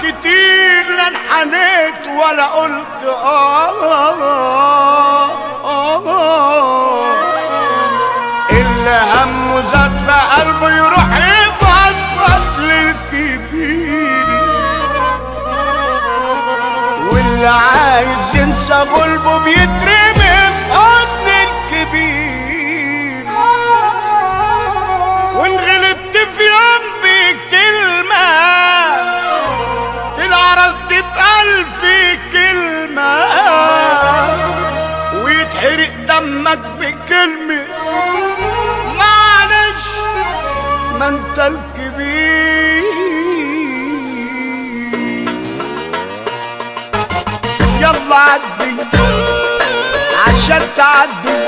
كتير لا انحنيت ولا قلت آه, آه, آه اللي همه زاد في قلبه يروح يفضفض للكبير واللي عايز ينسى غلبه بيترمي في حضن الكبير وان غلطت في يوم بكلمة تلعرضت بألف كلمة ويتحرق دمك بكلمة معلش ما انت الكبير يلا عدي عشان تعدي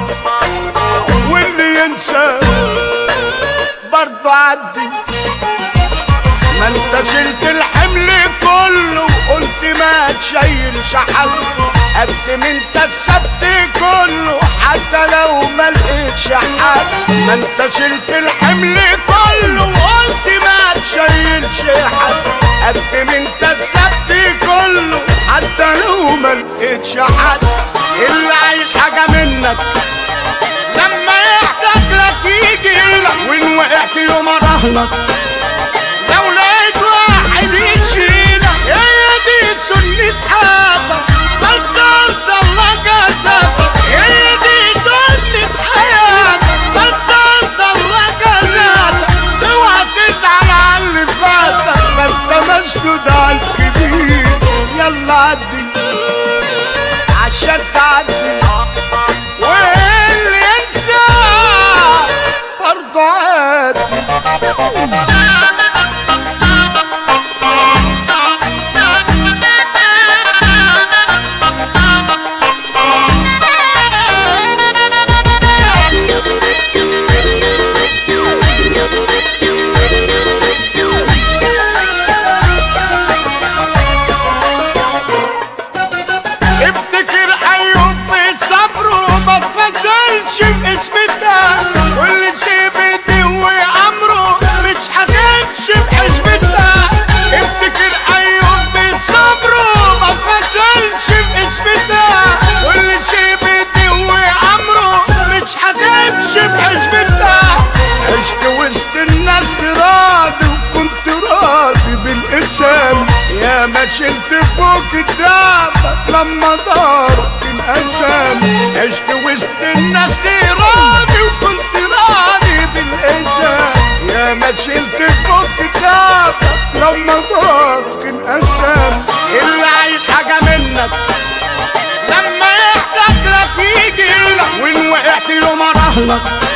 واللي ينسى برضه عدي ما انت شلت الحمل كله وقلت ما تشيلش حد قدم انت السبت كله حتى لو ما لقيتش حد ما انت شلت الحمل كله وقلت ما تشيلش حد قدم انت السبت كله حتى لو ما لقيتش حد اللي عايز حاجه منك لما يحتاج لك يجي لك وان وقعت يوم اراهنك لو لقيت واحد يشيلك هي دي سنة حياتك بس انت الله جزاك هي دي سنة حياتك بس انت الله جزاك اوعى تزعل على اللي فاتك ما انت مسدود على الكبير يلا عدي عشان تعدي واللي ينسى برضه عادي افتكر ايوب في صبره ما اتفصلش باسم الله واللي شي بيدوي امره مش هتمشي بحزب الله افتكر ايوب في صبره ما اتفصلش باسم الله واللي شي بيدوي امره مش هتمشي بحزب الله عشت وسط الناس راضي وكنت راضي بالاسم يا ما شلت فوق كتابك لما دارك الأسام عشت وسط الناس دي راضي وكنت راضي بالإنسان يا ما شلت فوق كتابك لما دارك الأسام اللي عايز حاجة منك لما يحتاج لك يجي لك وإن وقعت يوم أراهنك